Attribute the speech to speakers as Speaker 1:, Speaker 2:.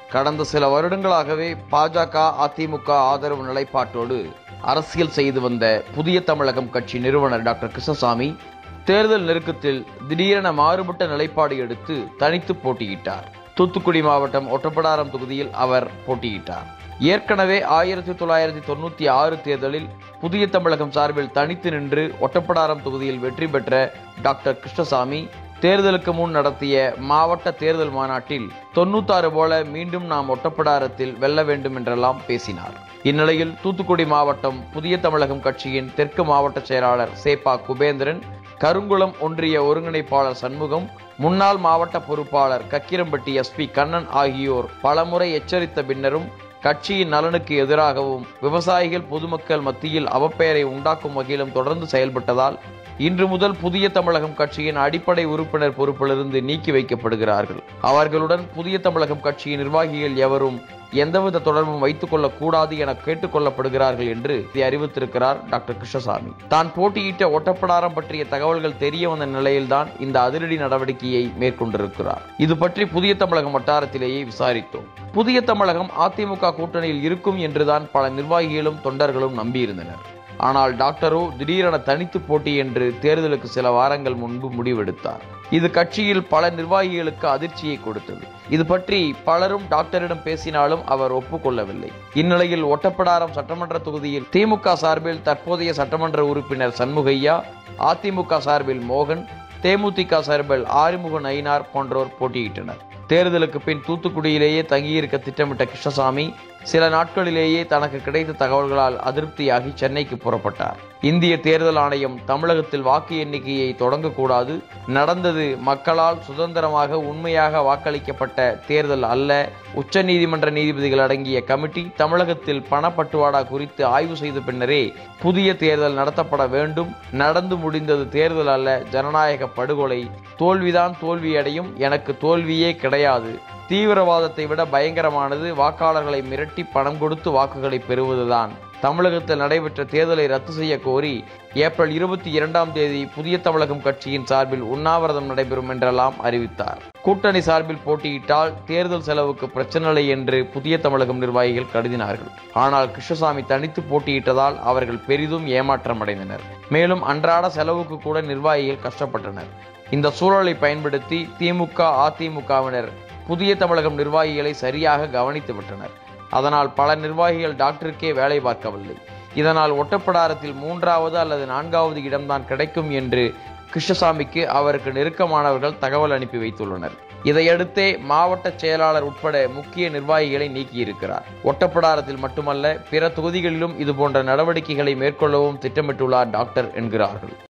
Speaker 1: கடந்த சில வருடங்களாகவே பாஜக அதிமுக ஆதரவு நிலைப்பாட்டோடு அரசியல் செய்து வந்த புதிய தமிழகம் கட்சி நிறுவனர் டாக்டர் கிருஷ்ணசாமி தேர்தல் நெருக்கத்தில் திடீரென மாறுபட்ட நிலைப்பாடு எடுத்து தனித்து போட்டியிட்டார் தூத்துக்குடி மாவட்டம் ஒட்டப்படாரம் தொகுதியில் அவர் போட்டியிட்டார் ஏற்கனவே ஆயிரத்தி தொள்ளாயிரத்தி தொண்ணூத்தி ஆறு தேர்தலில் புதிய தமிழகம் சார்பில் தனித்து நின்று ஒட்டப்படாரம் தொகுதியில் வெற்றி பெற்ற டாக்டர் கிருஷ்ணசாமி தேர்தலுக்கு முன் நடத்திய மாவட்ட தேர்தல் மாநாட்டில் தொண்ணூத்தாறு போல மீண்டும் நாம் ஒட்டப்படாரத்தில் வெல்ல வேண்டும் என்றெல்லாம் பேசினார் இந்நிலையில் தூத்துக்குடி மாவட்டம் புதிய தமிழகம் கட்சியின் தெற்கு மாவட்ட செயலாளர் சேப்பா குபேந்திரன் கருங்குளம் ஒன்றிய ஒருங்கிணைப்பாளர் சண்முகம் முன்னாள் மாவட்ட பொறுப்பாளர் கக்கிரம்பட்டி எஸ்பி கண்ணன் ஆகியோர் பலமுறை எச்சரித்த பின்னரும் கட்சியின் நலனுக்கு எதிராகவும் விவசாயிகள் பொதுமக்கள் மத்தியில் அவப்பெயரை உண்டாக்கும் வகையிலும் தொடர்ந்து செயல்பட்டதால் இன்று முதல் புதிய தமிழகம் கட்சியின் அடிப்படை உறுப்பினர் பொறுப்பிலிருந்து நீக்கி வைக்கப்படுகிறார்கள் அவர்களுடன் புதிய தமிழகம் கட்சியின் நிர்வாகிகள் எவரும் எந்தவித தொடர்பும் வைத்துக் கொள்ளக் கூடாது என கேட்டுக்கொள்ளப்படுகிறார்கள் என்று இதை அறிவித்திருக்கிறார் டாக்டர் கிருஷ்ணசாமி தான் போட்டியிட்ட ஒட்டப்படாரம் பற்றிய தகவல்கள் தெரிய வந்த நிலையில்தான் இந்த அதிரடி நடவடிக்கையை மேற்கொண்டிருக்கிறார் இது பற்றி புதிய தமிழகம் வட்டாரத்திலேயே விசாரித்தோம் புதிய தமிழகம் அதிமுக கூட்டணியில் இருக்கும் என்றுதான் பல நிர்வாகிகளும் தொண்டர்களும் நம்பியிருந்தனர் ஆனால் டாக்டரோ திடீரென தனித்து போட்டி என்று தேர்தலுக்கு சில வாரங்கள் முன்பு முடிவெடுத்தார் இது கட்சியில் பல நிர்வாகிகளுக்கு அதிர்ச்சியை கொடுத்தது இது பற்றி பலரும் டாக்டரிடம் பேசினாலும் அவர் ஒப்புக்கொள்ளவில்லை இந்நிலையில் ஒட்டப்படாரம் சட்டமன்ற தொகுதியில் திமுக சார்பில் தற்போதைய சட்டமன்ற உறுப்பினர் சண்முகையா அதிமுக சார்பில் மோகன் தேமுதிக சார்பில் ஆறுமுக நயினார் போன்றோர் போட்டியிட்டனர் தேர்தலுக்கு பின் தூத்துக்குடியிலேயே தங்கியிருக்க திட்டமிட்ட கிருஷ்ணசாமி சில நாட்களிலேயே தனக்கு கிடைத்த தகவல்களால் அதிருப்தியாகி சென்னைக்கு புறப்பட்டார் இந்திய தேர்தல் ஆணையம் தமிழகத்தில் வாக்கு எண்ணிக்கையை தொடங்கக்கூடாது நடந்தது மக்களால் சுதந்திரமாக உண்மையாக வாக்களிக்கப்பட்ட தேர்தல் அல்ல உச்சநீதிமன்ற நீதிபதிகள் அடங்கிய கமிட்டி தமிழகத்தில் பணப்பட்டுவாடா குறித்து ஆய்வு செய்த பின்னரே புதிய தேர்தல் நடத்தப்பட வேண்டும் நடந்து முடிந்தது தேர்தல் அல்ல ஜனநாயக படுகொலை தோல்விதான் தோல்வியடையும் எனக்கு தோல்வியே கிடையாது தீவிரவாதத்தை விட பயங்கரமானது வாக்காளர்களை மிரட்டி பணம் கொடுத்து வாக்குகளை பெறுவதுதான் தமிழகத்தில் நடைபெற்ற தேர்தலை ரத்து செய்ய கோரி ஏப்ரல் இருபத்தி இரண்டாம் தேதி புதிய தமிழகம் கட்சியின் சார்பில் உண்ணாவிரதம் நடைபெறும் என்றெல்லாம் அறிவித்தார் கூட்டணி சார்பில் போட்டியிட்டால் தேர்தல் செலவுக்கு பிரச்சனை என்று புதிய தமிழகம் நிர்வாகிகள் கருதினார்கள் ஆனால் கிருஷ்ணசாமி தனித்து போட்டியிட்டதால் அவர்கள் பெரிதும் ஏமாற்றம் அடைந்தனர் மேலும் அன்றாட செலவுக்கு கூட நிர்வாகிகள் கஷ்டப்பட்டனர் இந்த சூழலை பயன்படுத்தி திமுக அதிமுகவினர் புதிய தமிழகம் நிர்வாகிகளை சரியாக கவனித்து விட்டனர் அதனால் பல நிர்வாகிகள் டாக்டருக்கே வேலை பார்க்கவில்லை இதனால் ஒட்டப்படாரத்தில் மூன்றாவது அல்லது நான்காவது இடம்தான் கிடைக்கும் என்று கிருஷ்ணசாமிக்கு அவருக்கு நெருக்கமானவர்கள் தகவல் அனுப்பி வைத்துள்ளனர் இதையடுத்தே மாவட்ட செயலாளர் உட்பட முக்கிய நிர்வாகிகளை நீக்கியிருக்கிறார் ஒட்டப்படாரத்தில் மட்டுமல்ல பிற தொகுதிகளிலும் இதுபோன்ற நடவடிக்கைகளை மேற்கொள்ளவும் திட்டமிட்டுள்ளார் டாக்டர் என்கிறார்கள்